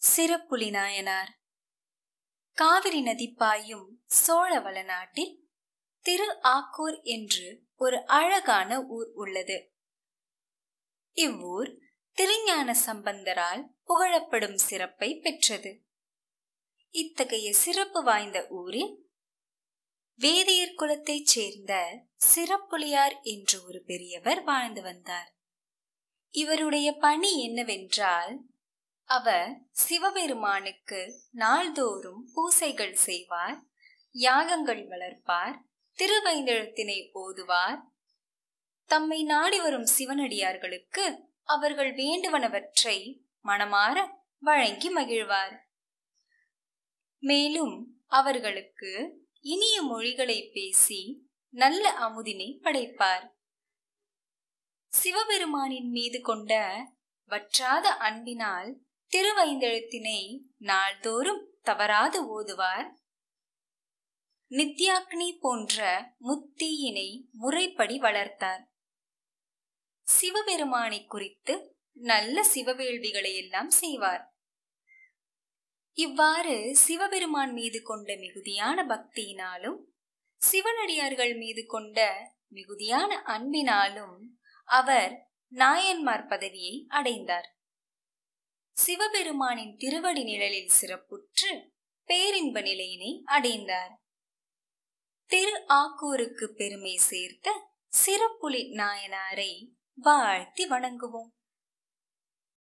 சிறப்புலி நாயனார் காவிரி நதி பாயும் சோழவள நாட்டில் திரு ஆக்கூர் என்று ஒரு அழகான ஊர் உள்ளது இவ்வூர் திருஞான சம்பந்தரால் புகழப்படும் சிறப்பை பெற்றது இத்தகைய சிறப்பு வாய்ந்த ஊரில் வேதியர் குலத்தைச் சேர்ந்த சிறப்புலியார் என்று ஒரு பெரியவர் வாழ்ந்து வந்தார் இவருடைய பணி என்னவென்றால் அவர் சிவபெருமானுக்கு நாள்தோறும் பூசைகள் செய்வார் யாகங்கள் வளர்ப்பார் திருவைந்தெழுத்தினை ஓதுவார் தம்மை நாடி வரும் சிவனடியார்களுக்கு அவர்கள் வேண்டுவனவற்றை மனமாற வழங்கி மகிழ்வார் மேலும் அவர்களுக்கு இனிய மொழிகளை பேசி நல்ல அமுதினை படைப்பார் சிவபெருமானின் மீது கொண்ட வற்றாத அன்பினால் திருவைந்தெழுத்தினை நாள்தோறும் தவறாது ஓதுவார் நித்யாக்னி போன்ற முத்தீயினை முறைப்படி வளர்த்தார் சிவபெருமானை குறித்து நல்ல சிவவேள்விகளை எல்லாம் செய்வார் இவ்வாறு சிவபெருமான் மீது கொண்ட மிகுதியான பக்தியினாலும் சிவனடியார்கள் மீது கொண்ட மிகுதியான அன்பினாலும் அவர் நாயன்மார் பதவியை அடைந்தார் சிவபெருமானின் திருவடி நிழலில் சிறப்புற்று பேரின்ப நிலையினை அடைந்தார் திரு ஆக்கூருக்கு பெருமை சேர்த்த சிறப்புலி நாயனாரை வாழ்த்தி வணங்குவோம்